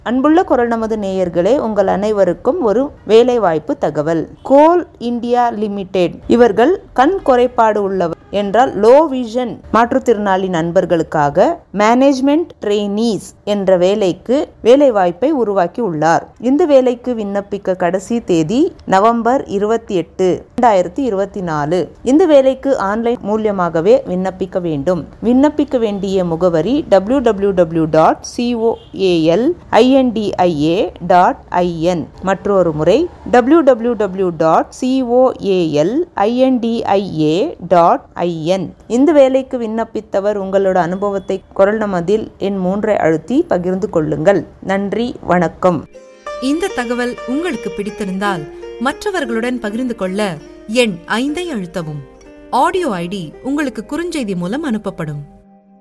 அன்புள்ள குரல் நமது நேயர்களே உங்கள் அனைவருக்கும் ஒரு வேலைவாய்ப்பு தகவல் கோல் இந்தியா லிமிடெட் இவர்கள் கண் குறைபாடு உள்ளவர் என்றால் லோ விஷன் மாற்றுத்திறனாளி நண்பர்களுக்காக மேனேஜ்மெண்ட் ட்ரெயினீஸ் என்ற வேலைக்கு வேலைவாய்ப்பை உருவாக்கி உள்ளார் இந்த வேலைக்கு விண்ணப்பிக்க கடைசி தேதி நவம்பர் இருபத்தி எட்டு இரண்டாயிரத்தி இருபத்தி நாலு இந்த வேலைக்கு ஆன்லைன் மூலியமாகவே விண்ணப்பிக்க வேண்டும் விண்ணப்பிக்க வேண்டிய முகவரி W W W dot C O A L I N D I A dot I N மற்றொரு முறை W W W dot C O A L I N D I A dot I N இந்த வேலைக்கு விண்ணப்பித்தவர் உங்களோட அனுபவத்தை குரல் நமதில் என் மூன்றை அழுத்தி பகிர்ந்து கொள்ளுங்கள் நன்றி வணக்கம் இந்த தகவல் உங்களுக்கு பிடித்திருந்தால் மற்றவர்களுடன் பகிர்ந்து கொள்ள எண் ஐந்தை அழுத்தவும் ஆடியோ ஐடி உங்களுக்கு குறுஞ்செய்தி மூலம் அனுப்பப்படும்